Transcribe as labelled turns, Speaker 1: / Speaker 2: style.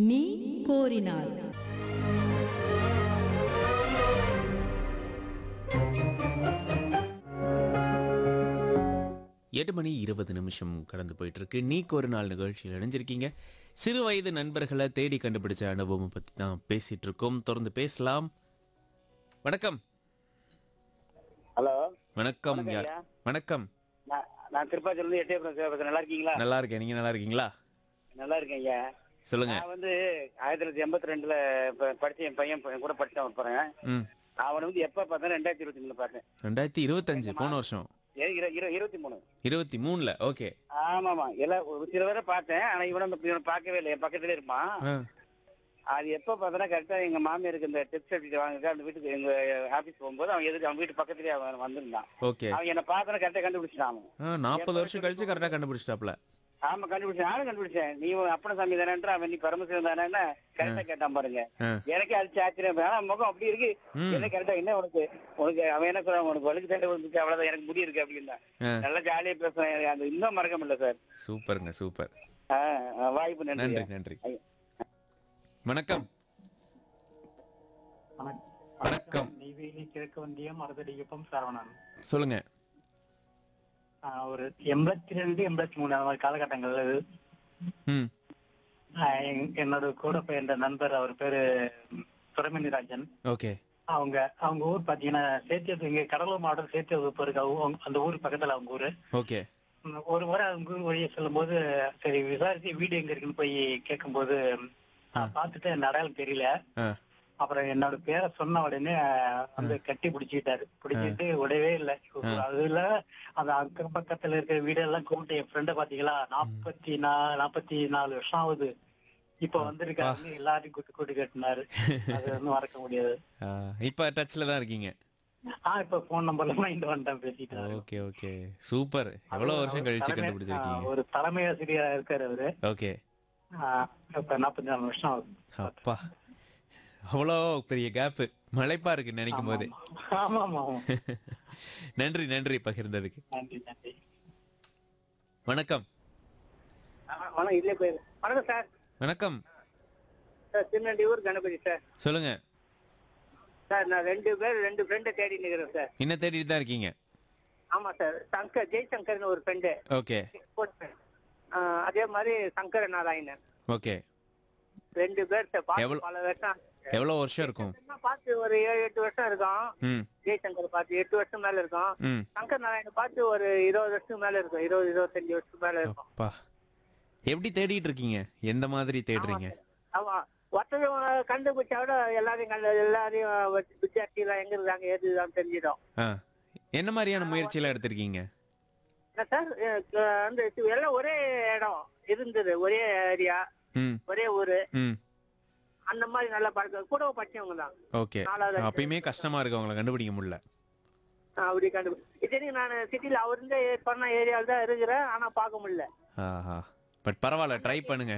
Speaker 1: நீ கோரினாய்
Speaker 2: எட்டு மணி இருபது நிமிஷம் கடந்து போயிட்டு இருக்கு நீக்கு ஒரு நாள் நிகழ்ச்சியில் இணைஞ்சிருக்கீங்க சிறு வயது நண்பர்களை தேடி கண்டுபிடிச்ச அனுபவம் பத்தி தான் பேசிட்டு இருக்கோம் தொடர்ந்து பேசலாம் வணக்கம்
Speaker 3: ஹலோ
Speaker 2: வணக்கம்
Speaker 3: வணக்கம்
Speaker 2: யார்
Speaker 3: ஐயா.
Speaker 2: வணக்கம்
Speaker 3: நான் நான் திருப்பாச்சூர்ல எட்டே பேசுறேன் நல்லா இருக்கீங்களா
Speaker 2: நல்லா இருக்கேன் நீங்க நல்லா இருக்கீங்களா
Speaker 3: நல்லா இருக்கேன் ஐயா
Speaker 2: சொல்லுங்க
Speaker 3: நான் வந்து ஆயிரத்தி தொள்ளாயிரத்தி எண்பத்தி ரெண்டுல படிச்ச என் பையன் என் கூட படிச்சவன் போறேன்
Speaker 2: ம்
Speaker 3: அவனை வந்து எப்ப பார்த்தேன் ரெண்டாயிரத்தி இருபத்தி மூணுல பார்த்தேன்
Speaker 2: ரெண்டாயிரத்தி இருபத்தஞ்சு போன வருஷம்
Speaker 3: ஏ- இரு- இரு- இருபத்தி மூணு
Speaker 2: இருபத்தி மூணுல ஓகே
Speaker 3: ஆமாமா எல்லாம் ஒரு சில பேரை பார்த்தேன் ஆனா இவனை வந்து இவனை பார்க்கவே இல்லை என் பக்கத்துல இருப்பான் அது எப்ப பார்த்தனா கரெக்டா எங்க மாமியாருக்கு இந்த டிப்ஸ் எடுத்துட்டு வாங்க அந்த வீட்டுக்கு எங்க ஆபீஸ் போகும்போது அவன் எதுக்கு அவன் வீட்டு பக்கத்துலயே அவன் வந்திருந்தான்
Speaker 2: ஓகே
Speaker 3: அவன் என்ன பார்த்தனா கரெக்டா கண்டுபிடிச்சிட்டான் அவன்
Speaker 2: நாற்பது வருஷம் கழிச்சு கரெக்டா கண்டுபிடிச்சிட்டாப்ல
Speaker 3: ஆமா கண்டுபிடிச்சேன் நானும் கண்டுபிடிச்சேன் நீ அப்பன சாமி தானேன்ற அவன் நீ பரமசிவன் தானே கரெக்டா கேட்டான் பாருங்க
Speaker 2: ஆ.
Speaker 3: எனக்கே அது ஆச்சரியம் ஆனா முகம் அப்படி இருக்கு
Speaker 2: ம்.
Speaker 3: என்ன கரெக்டா என்ன உனக்கு உனக்கு அவன் என்ன சொல்றான் உனக்கு வழுக்கு சண்டை விழுந்துச்சு அவ்வளவுதான் எனக்கு முடி இருக்கு அப்படின்னா
Speaker 2: ஆ.
Speaker 3: நல்லா ஜாலியா பேசுறேன் எனக்கு அந்த இன்னும் மறக்க முடியல சார்
Speaker 2: சூப்பருங்க சூப்பர்
Speaker 3: ஆ, ஆ, வாய்ப்பு நன்றி
Speaker 2: நன்றி நன்றி வணக்கம் வணக்கம்.
Speaker 4: நெய்வேலி கிழக்கு வந்தியம் மருதடியப்பம் சரவணன்
Speaker 2: சொல்லுங்க
Speaker 4: ஆஹ் ஒரு எண்பத்தி ரெண்டு எண்பத்தி மூணு அந்த மாதிரி காலகட்டங்கள்ல இது.
Speaker 2: ம்
Speaker 4: ஆஹ் என்- என்னோட கூட பயின்ற நண்பர் அவர் பேரு சுரமணி ராஜன்
Speaker 2: ஓகே
Speaker 4: அவங்க அவங்க ஊர் பாத்தீங்கன்னா சேத்தியது இங்க கடலூர் மாவட்டம் சேத்தியவகுப்பு இருக்கு அவங்க- அந்த ஊர் பக்கத்துல அவங்க ஊரு
Speaker 2: ஓகே
Speaker 4: உம் ஒரு முறை அவங்க ஊர் வழியை சொல்லும் போது சரி விசாரிச்சு வீடு எங்க இருக்குன்னு போய் கேட்கும்போது நான் பார்த்துட்டு என் அடையாளம் தெரியல
Speaker 2: ஆ
Speaker 4: அப்புறம் என்னோட பேரை சொன்ன உடனே அஹ், வந்து கட்டி பிடிச்சிக்கிட்டாரு பிடிச்சிட்டு விடவே இல்லை அதுல அந்த அக்கம் பக்கத்துல இருக்கிற வீடெல்லாம் கூப்பிட்டு என் ஃப்ரெண்ட பாத்தீங்களா நாற்பத்தி நாலு நாற்பத்தி நாலு வருஷம் ஆகுது இப்ப வந்திருக்காருன்னு எல்லாரையும் கூட்டு கூட்டு கட்டினாரு அது வந்து மறக்க முடியாது
Speaker 2: ஆ, இப்ப டச்ல தான் இருக்கீங்க
Speaker 4: ஆஹ் இப்ப போன் நம்பர்ல மைண்ட் வந்துட்டேன் பேசிட்டாரு
Speaker 2: ஓகே ஓகே சூப்பர் எவ்வளவு வருஷம் கழிச்சு
Speaker 4: தலைமை-
Speaker 2: கண்டுபிடிச்சிருக்கீங்க
Speaker 4: ஆஹ், ஒரு தலைமை ஆசிரியரா இருக்காரு அவரு
Speaker 2: ஓகே
Speaker 4: ஆஹ், இப்ப நாற்பத்தி நாலு வருஷம் ஆகுது
Speaker 2: அப்பா அவ்வளோ பெரிய கேப் மலைப்பா இருக்கு நினைக்கும் போது
Speaker 4: ஆமா ஆமா ஆமா
Speaker 2: நன்றி நன்றி பகிர்ந்ததுக்கு
Speaker 4: நன்றி நன்றி
Speaker 2: வணக்கம்
Speaker 3: வணக்கம் இதுல போயிரு வணக்கம் சார்
Speaker 2: வணக்கம்
Speaker 3: சார் திருநெல்வேலூர் கணபதி சார்
Speaker 2: சொல்லுங்க
Speaker 3: சார் நான் ரெண்டு பேர் ரெண்டு ஃப்ரெண்டை தேடி நிக்கிறேன் சார்
Speaker 2: என்ன தேடிட்டு தான் இருக்கீங்க
Speaker 3: ஆமா சார் சங்கர் ஜெய்சங்கர்னு ஒரு ஃப்ரெண்டு
Speaker 2: ஓகே
Speaker 3: அதே மாதிரி சங்கர நாராயணன்
Speaker 2: ஓகே
Speaker 3: ரெண்டு பேர் சார் பார்த்து
Speaker 2: எவ்வளவு-
Speaker 3: பல வருஷம்
Speaker 2: எவ்வளவு வருஷம் இருக்கும்
Speaker 3: நான் பார்த்து ஒரு ஏழு எட்டு வருஷம் இருக்கும்
Speaker 2: ம்
Speaker 3: ஜெய்சங்கர் பார்த்து எட்டு வருஷம் மேல இருக்கும்
Speaker 2: ம்
Speaker 3: சங்கர் நாராயணன் பார்த்து ஒரு இருபது வருஷம் மேல இருக்கும் இருபது இருபத்தஞ்சு வருஷம் மேல இருக்கும்
Speaker 2: அப்பா எப்படி தேடிட்டு இருக்கீங்க எந்த மாதிரி தேடுறீங்க
Speaker 3: ஆமா ஒருத்தர் கண்டுபிடிச்சா விட எல்லாரையும் கண்டு எல்லாரையும் வித்தியார்த்தி எல்லாம் எங்க இருக்காங்க ஏது இருக்கான்னு தெரிஞ்சிடும்
Speaker 2: ஆ என்ன மாதிரியான முயற்சி எல்லாம் எடுத்திருக்கீங்க
Speaker 3: என்ன சார் அஹ் வந்து எல்லாம் ஒரே இடம் இருந்தது ஒரே ஏரியா
Speaker 2: ம்
Speaker 3: ஒரே ஊரு
Speaker 2: ம்
Speaker 3: அந்த மாதிரி நல்லா பழக்கம் கூட படிச்சவங்க தான்
Speaker 2: ஓகே
Speaker 3: நாலாவது
Speaker 2: அப்பயுமே கஷ்டமா இருக்கு அவங்கள கண்டுபிடிக்க முடியல
Speaker 3: நான் அப்படி கண்டு இத்தனைக்கும் நான் சிட்டில அவர் இருந்த சொன்ன ஏரியால தான் இருக்கிறேன் ஆனா பார்க்க முடியல
Speaker 2: ஆஹா பட் பரவாயில்ல ட்ரை பண்ணுங்க